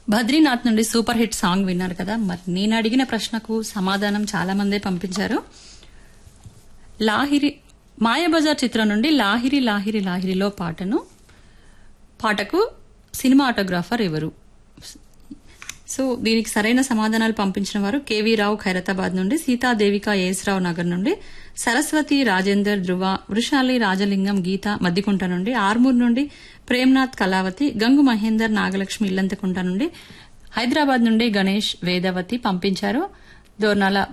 బద్రీనాథ్ నుండి super hit song విన్నారు కదా మరి నేను అడిగిన ప్రశ్నకు సమాధానం చాలా మందే పంపించారు లాహిరి మాయాబజార్ చిత్రం నుండి లాహిరి లాహిరి లాహిరిలో పాటను పాటకు సినిమాటోగ్రాఫర్ ఎవరు సో దీనికి సరైన సమాధానాలు పంపించిన వారు కేవీ రావు ఖైరతాబాద్ నుండి సీతాదేవిక రావు నగర్ నుండి సరస్వతి రాజేందర్ ధృవ వృషాలి రాజలింగం గీత మద్దికుంట నుండి ఆర్మూర్ నుండి ప్రేమ్నాథ్ కళావతి గంగు మహేందర్ నాగలక్ష్మి ఇల్లంతకుంట నుండి హైదరాబాద్ నుండి గణేష్ వేదవతి పంపించారు దోర్నాల